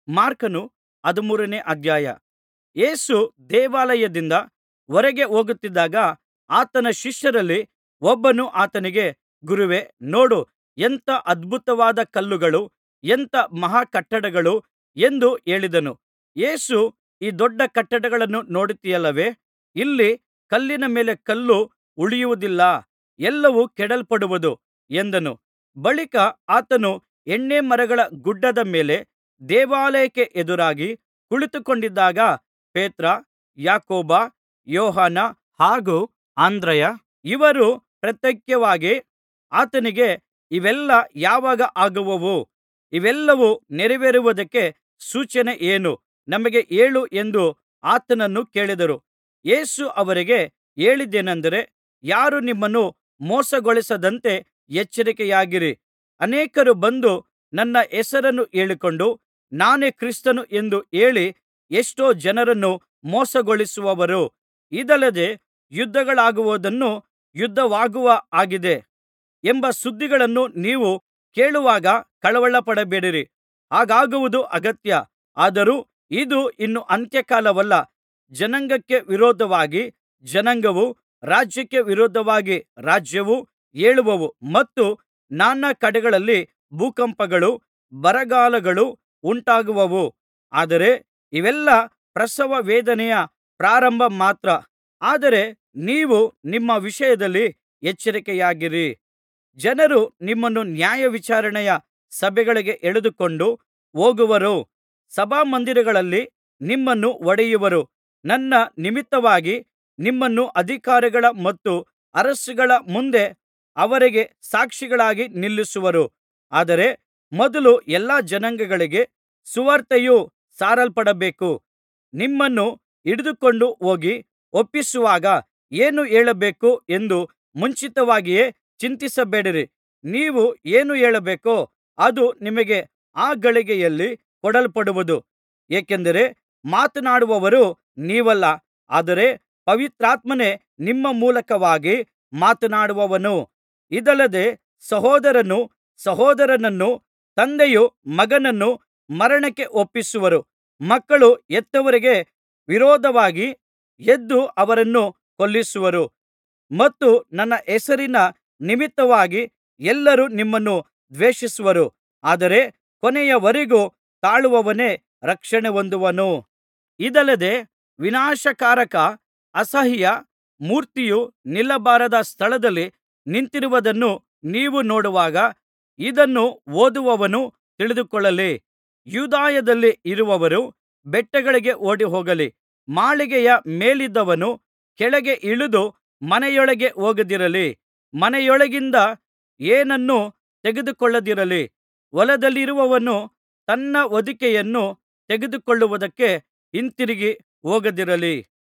ಮಾರ್ಕನ ಹದಿಮೂರನೇ ಅಧ್ಯಾಯ ಯೇಸು ದೇವಾಲಯದಿಂದ ಹೊರಗೆ ಹೋಗುತ್ತಿದ್ದಾಗ ಆತನ ಶಿಷ್ಯರಲ್ಲಿ ಒಬ್ಬನು ಆತನಿಗೆ ಗುರುವೇ ನೋಡು ಎಂಥ ಅದ್ಭುತವಾದ ಕಲ್ಲುಗಳು ಎಂಥ ಮಹಾ ಕಟ್ಟಡಗಳು ಎಂದು ಹೇಳಿದನು ಯೇಸು ಈ ದೊಡ್ಡ ಕಟ್ಟಡಗಳನ್ನು ನೋಡುತ್ತೀಯಲ್ಲವೇ ಇಲ್ಲಿ ಕಲ್ಲಿನ ಮೇಲೆ ಕಲ್ಲು ಉಳಿಯುವುದಿಲ್ಲ ಎಲ್ಲವೂ ಕೆಡವಲ್ಪಡುವುದು ಎಂದನು ಬಳಿಕ ಆತನು ಎಣ್ಣೆಮರಗಳ ಗುಡ್ಡದ ಮೇಲೆ ದೇವಾಲಯಕ್ಕೆ ಎದುರಾಗಿ ಕುಳಿತುಕೊಂಡಿದ್ದಾಗ ಪೇತ್ರ ಯಾಕೋಬ ಯೋಹಾನ ಹಾಗೂ ಅಂದ್ರೆಯ ಇವರು ಪ್ರತ್ಯೇಕವಾಗಿ ಆತನಿಗೆ ಇವೆಲ್ಲಾ ಯಾವಾಗ ಆಗುವವು ಇವೆಲ್ಲವೂ ನೆರವೇರುವುದಕ್ಕೆ ಸೂಚನೆ ಏನು ನಮಗೆ ಹೇಳು ಎಂದು ಆತನನ್ನು ಕೇಳಿದರು ಯೇಸು ಅವರಿಗೆ ಹೇಳಿದ್ದೇನಂದರೆ ಯಾರೂ ನಿಮ್ಮನ್ನು ಮೋಸಗೊಳಿಸದಂತೆ ಎಚ್ಚರಿಕೆಯಾಗಿರಿ ಅನೇಕರು ಬಂದು ನನ್ನ ಹೆಸರನ್ನು ಹೇಳಿಕೊಂಡು ನಾನೇ ಕ್ರಿಸ್ತನು ಎಂದು ಹೇಳಿ ಎಷ್ಟೋ ಜನರನ್ನು ಮೋಸಗೊಳಿಸುವರು ಇದಲ್ಲದೆ ಯುದ್ಧಗಳಾಗುವುದನ್ನು ಯುದ್ಧವಾಗುವ ಹಾಗಿದೆ ಎಂಬ ಸುದ್ದಿಗಳನ್ನು ನೀವು ಕೇಳುವಾಗ ಕಳವಳಪಡಬೇಡಿರಿ ಹಾಗಾಗುವುದು ಅಗತ್ಯ ಆದರೂ ಇದು ಇನ್ನು ಅಂತ್ಯಕಾಲವಲ್ಲ ಜನಾಂಗಕ್ಕೆ ವಿರೋಧವಾಗಿ ಜನಾಂಗವೂ ರಾಜ್ಯಕ್ಕೆ ವಿರೋಧವಾಗಿ ರಾಜ್ಯವೂ ಏಳುವವು ಮತ್ತು ನಾನಾ ಕಡೆಗಳಲ್ಲಿ ಭೂಕಂಪಗಳೂ ಬರಗಾಲಗಳೂ ಉಂಟಾಗುವವು ಆದರೆ ಇವೆಲ್ಲಾ ಪ್ರಸವ ವೇದನೆಯ ಪ್ರಾರಂಭ ಮಾತ್ರ ಆದರೆ ನೀವು ನಿಮ್ಮ ವಿಷಯದಲ್ಲಿ ಎಚ್ಚರಿಕೆಯಾಗಿರಿ ಜನರು ನಿಮ್ಮನ್ನು ನ್ಯಾಯವಿಚಾರಣೆಯ ಸಭೆಗಳಿಗೆ ಎಳೆದುಕೊಂಡು ಹೋಗುವರು ಸಭಾಮಂದಿರಗಳಲ್ಲಿ ನಿಮ್ಮನ್ನು ಹೊಡೆಯುವರು ನನ್ನ ನಿಮಿತ್ತವಾಗಿ ನಿಮ್ಮನ್ನು ಅಧಿಕಾರಿಗಳ ಮತ್ತು ಅರಸುಗಳ ಮುಂದೆ ಅವರಿಗೆ ಸಾಕ್ಷಿಗಳಾಗಿ ನಿಲ್ಲಿಸುವರು ಆದರೆ ಮೊದಲು ಎಲ್ಲಾ ಜನಾಂಗಗಳಿಗೆ ಸುವಾರ್ತೆಯು ಸಾರಲ್ಪಡಬೇಕು ನಿಮ್ಮನ್ನು ಹಿಡಿದುಕೊಂಡು ಹೋಗಿ ಒಪ್ಪಿಸುವಾಗ ಏನು ಹೇಳಬೇಕು ಎಂದು ಮುಂಚಿತವಾಗಿಯೇ ಚಿಂತಿಸಬೇಡಿರಿ ನೀವು ಏನು ಹೇಳಬೇಕೋ ಅದು ನಿಮಗೆ ಆ ಗಳಿಗೆಯಲ್ಲಿ ಕೊಡಲ್ಪಡುವುದು ಏಕೆಂದರೆ ಮಾತನಾಡುವವರು ನೀವಲ್ಲ ಆದರೆ ಪವಿತ್ರಾತ್ಮನೇ ನಿಮ್ಮ ಮೂಲಕವಾಗಿ ಮಾತನಾಡುವನು ಇದಲ್ಲದೆ ಸಹೋದರನು ಸಹೋದರನನ್ನು ತಂದೆಯು ಮಗನನ್ನು ಮರಣಕ್ಕೆ ಒಪ್ಪಿಸುವರು ಮಕ್ಕಳು ಹೆತ್ತವರಿಗೆ ವಿರೋಧವಾಗಿ ಎದ್ದು ಅವರನ್ನು ಕೊಲ್ಲಿಸುವರು ಮತ್ತು ನನ್ನ ಹೆಸರಿನ ನಿಮಿತ್ತವಾಗಿ ಎಲ್ಲರೂ ನಿಮ್ಮನ್ನು ದ್ವೇಷಿಸುವರು ಆದರೆ ಕೊನೆಯವರೆಗೂ ತಾಳುವವನೇ ರಕ್ಷಣೆ ಹೊಂದುವನು ಇದಲ್ಲದೆ ವಿನಾಶಕಾರಕ ಅಸಹ್ಯ ಮೂರ್ತಿಯು ನಿಲ್ಲಬಾರದ ಸ್ಥಳದಲ್ಲಿ ನಿಂತಿರುವುದನ್ನು ನೀವು ನೋಡುವಾಗ ಇದನ್ನು ಓದುವವನು ತಿಳಿದುಕೊಳ್ಳಲಿ ಯೂದಾಯದಲ್ಲಿ ಇರುವವರು ಬೆಟ್ಟಗಳಿಗೆ ಓಡಿಹೋಗಲಿ ಮಾಳಿಗೆಯ ಮೇಲಿದ್ದವನು ಕೆಳಗೆ ಇಳಿದು ಮನೆಯೊಳಗೆ ಹೋಗದಿರಲಿ ಮನೆಯೊಳಗಿಂದ ಏನನ್ನೂ ತೆಗೆದುಕೊಳ್ಳದಿರಲಿ ಹೊಲದಲ್ಲಿರುವವನು ತನ್ನ ಹೊದಿಕೆಯನ್ನು ತೆಗೆದುಕೊಳ್ಳುವುದಕ್ಕೆ ಹಿಂತಿರುಗಿ ಹೋಗದಿರಲಿ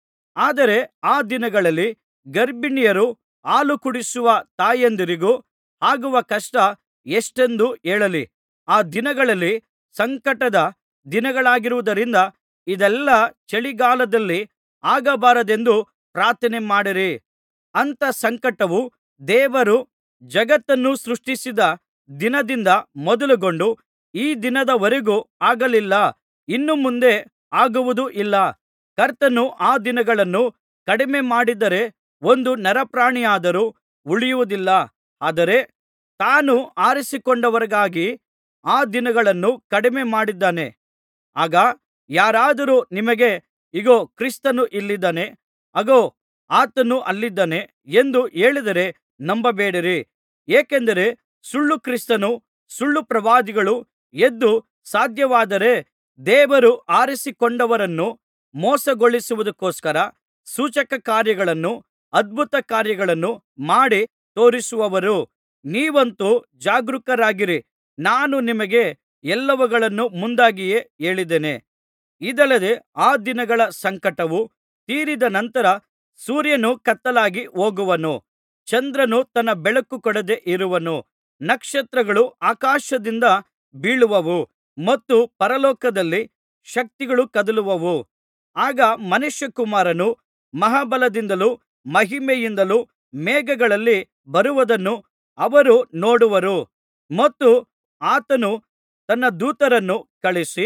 ಆದರೆ ಆ ದಿನಗಳಲ್ಲಿ ಗರ್ಭಿಣಿಯರೂ ಹಾಲು ಕುಡಿಸುವ ತಾಯಂದಿರಿಗೂ ಆಗುವ ಕಷ್ಟ ಎಷ್ಟೆಂದು ಹೇಳಲಿ ಆ ದಿನಗಳಲ್ಲಿ ಸಂಕಟದ ದಿನಗಳಾಗಿರುವುದರಿಂದ ಇದೆಲ್ಲಾ ಚಳಿಗಾಲದಲ್ಲಿ ಆಗಬಾರದೆಂದು ಪ್ರಾರ್ಥನೆ ಮಾಡಿರಿ ಅಂಥ ಸಂಕಟವು ದೇವರು ಜಗತ್ತನ್ನು ಸೃಷ್ಟಿಸಿದ ದಿನದಿಂದ ಮೊದಲುಗೊಂಡು ಈ ದಿನದವರೆಗೂ ಆಗಲಿಲ್ಲ ಇನ್ನು ಮುಂದೆ ಆಗುವುದೂ ಇಲ್ಲ ಕರ್ತನು ಆ ದಿನಗಳನ್ನು ಕಡಿಮೆ ಮಾಡಿದ್ದರೆ ಒಂದು ನರಪ್ರಾಣಿಯಾದರೂ ಉಳಿಯುವುದಿಲ್ಲ ಆದರೆ ತಾನು ಆರಿಸಿಕೊಂಡವರಿಗಾಗಿ ಆ ದಿನಗಳನ್ನು ಕಡಿಮೆ ಮಾಡಿದ್ದಾನೆ ಆಗ ಯಾರಾದರೂ ನಿಮಗೆ ಇಗೋ ಕ್ರಿಸ್ತನು ಇಲ್ಲಿದ್ದಾನೆ ಅಗೋ ಆತನು ಅಲ್ಲಿದ್ದಾನೆ ಎಂದು ಹೇಳಿದರೆ ನಂಬಬೇಡಿರಿ ಏಕೆಂದರೆ ಸುಳ್ಳು ಕ್ರಿಸ್ತನೂ ಸುಳ್ಳು ಪ್ರವಾದಿಗಳೂ ಎದ್ದು ಸಾಧ್ಯವಾದರೆ ದೇವರು ಆರಿಸಿಕೊಂಡವರನ್ನು ಮೋಸಗೊಳಿಸುವುದಕ್ಕೋಸ್ಕರ ಸೂಚಕಕಾರ್ಯಗಳನ್ನೂ ಅದ್ಭುತಕಾರ್ಯಗಳನ್ನೂ ಮಾಡಿ ತೋರಿಸುವರು ನೀವಂತೂ ಜಾಗರೂಕರಾಗಿರಿ ನಾನು ನಿಮಗೆ ಎಲ್ಲವುಗಳನ್ನು ಮುಂದಾಗಿಯೇ ಹೇಳಿದ್ದೇನೆ ಇದಲ್ಲದೆ ಆ ದಿನಗಳ ಸಂಕಟವು ತೀರಿದ ನಂತರ ಸೂರ್ಯನು ಕತ್ತಲಾಗಿ ಹೋಗುವನು ಚಂದ್ರನು ತನ್ನ ಬೆಳಕು ಕೊಡದೆ ಇರುವನು ನಕ್ಷತ್ರಗಳು ಆಕಾಶದಿಂದ ಬೀಳುವವು ಮತ್ತು ಪರಲೋಕದಲ್ಲಿ ಶಕ್ತಿಗಳು ಕದಲುವವು ಆಗ ಮನುಷ್ಯಕುಮಾರನು ಮಹಾಬಲದಿಂದಲೂ ಮಹಿಮೆಯಿಂದಲೂ ಮೇಘಗಳಲ್ಲಿ ಬರುವುದನ್ನು ಅವರು ನೋಡುವರು ಮತ್ತು ಆತನು ತನ್ನ ದೂತರನ್ನು ಕಳುಹಿಸಿ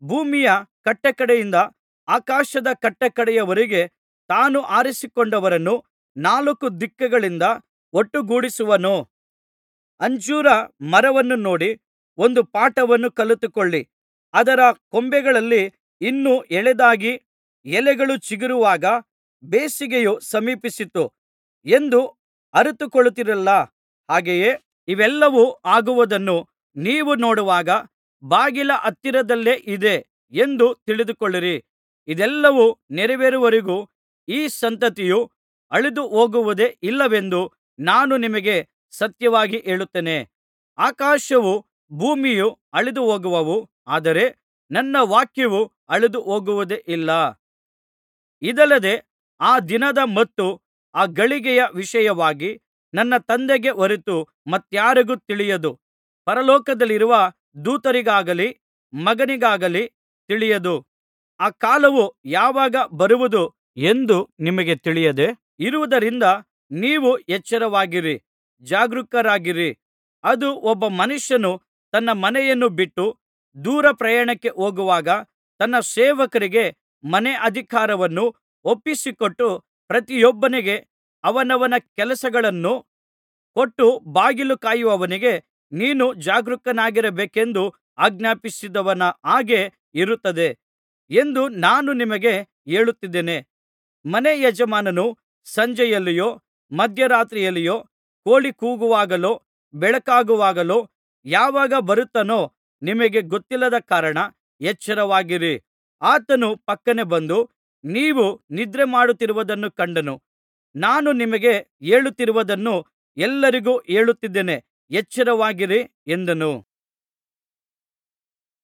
ಭೂಮಿಯ ಕಟ್ಟಕಡೆಯಿಂದ ಆಕಾಶದ ಕಟ್ಟಕಡೆಯವರೆಗೆ ತಾನು ಆರಿಸಿಕೊಂಡವರನ್ನು ನಾಲ್ಕು ದಿಕ್ಕುಗಳಿಂದ ಒಟ್ಟುಗೂಡಿಸುವನು ಅಂಜೂರ ಮರವನ್ನು ನೋಡಿ ಒಂದು ಪಾಠವನ್ನು ಕಲಿತುಕೊಳ್ಳಿ ಅದರ ಕೊಂಬೆಗಳಲ್ಲಿ ಇನ್ನೂ ಎಳೆದಾಗಿ ಎಲೆಗಳು ಚಿಗುರುವಾಗ ಬೇಸಿಗೆಯು ಸಮೀಪಿಸಿತು ಎಂದು ಅರಿತುಕೊಳ್ಳುತ್ತೀರಲ್ಲಾ ಹಾಗೆಯೇ ಇವೆಲ್ಲವೂ ಆಗುವುದನ್ನು ನೀವು ನೋಡುವಾಗ ಬಾಗಿಲ ಹತ್ತಿರದಲ್ಲೇ ಇದೆ ಎಂದು ತಿಳಿದುಕೊಳ್ಳಿರಿ ಇದೆಲ್ಲವೂ ನೆರವೇರುವವರೆಗೂ ಈ ಸಂತತಿಯು ಅಳಿದು ಹೋಗುವುದೇ ಇಲ್ಲವೆಂದು ನಾನು ನಿಮಗೆ ಸತ್ಯವಾಗಿ ಹೇಳುತ್ತೇನೆ ಆಕಾಶವೂ ಭೂಮಿಯೂ ಅಳಿದು ಹೋಗುವವು ಆದರೆ ನನ್ನ ವಾಕ್ಯವು ಅಳಿದು ಹೋಗುವುದೇ ಇಲ್ಲ ಇದಲ್ಲದೆ ಆ ದಿನದ ಮತ್ತು ಆ ಗಳಿಗೆಯ ವಿಷಯವಾಗಿ ನನ್ನ ತಂದೆಗೆ ಹೊರತು ಮತ್ತಾರಿಗೂ ತಿಳಿಯದು ಪರಲೋಕದಲ್ಲಿರುವ ದೂತರಿಗಾಗಲಿ ಮಗನಿಗಾಗಲಿ ತಿಳಿಯದು ಆ ಕಾಲವು ಯಾವಾಗ ಬರುವುದು ಎಂದು ನಿಮಗೆ ತಿಳಿಯದೆ ಇರುವುದರಿಂದ ನೀವು ಎಚ್ಚರವಾಗಿರಿ ಜಾಗರೂಕರಾಗಿರಿ ಅದು ಒಬ್ಬ ಮನುಷ್ಯನು ತನ್ನ ಮನೆಯನ್ನು ಬಿಟ್ಟು ದೂರ ಪ್ರಯಾಣಕ್ಕೆ ಹೋಗುವಾಗ ತನ್ನ ಸೇವಕರಿಗೆ ಮನೆ ಅಧಿಕಾರವನ್ನು ಒಪ್ಪಿಸಿಕೊಟ್ಟು ಪ್ರತಿಯೊಬ್ಬನಿಗೆ ಅವನವನ ಕೆಲಸಗಳನ್ನು ಕೊಟ್ಟು ಬಾಗಿಲು ಕಾಯುವವನಿಗೆ ನೀನು ಜಾಗರೂಕನಾಗಿರಬೇಕೆಂದು ಆಜ್ಞಾಪಿಸಿದವನ ಹಾಗೆ ಇರುತ್ತದೆ ಎಂದು ನಾನು ನಿಮಗೆ ಹೇಳುತ್ತಿದ್ದೇನೆ ಮನೆ ಯಜಮಾನನು ಸಂಜೆಯಲ್ಲಿಯೋ ಮಧ್ಯರಾತ್ರಿಯಲ್ಲಿಯೋ ಕೋಳಿ ಕೂಗುವಾಗಲೋ ಬೆಳಕಾಗುವಾಗಲೋ ಯಾವಾಗ ಬರುತ್ತಾನೋ ನಿಮಗೆ ಗೊತ್ತಿಲ್ಲದ ಕಾರಣ ಎಚ್ಚರವಾಗಿರಿ ಆತನು ಫಕ್ಕನೆ ಬಂದು ನೀವು ನಿದ್ರೆಮಾಡುತ್ತಿರುವುದನ್ನು ಕಂಡನು ನಾನು ನಿಮಗೆ ಹೇಳುತ್ತಿರುವುದನ್ನು ಎಲ್ಲರಿಗೂ ಹೇಳುತ್ತಿದ್ದೇನೆ ಎಚ್ಚರವಾಗಿರಿ ಎಂದನು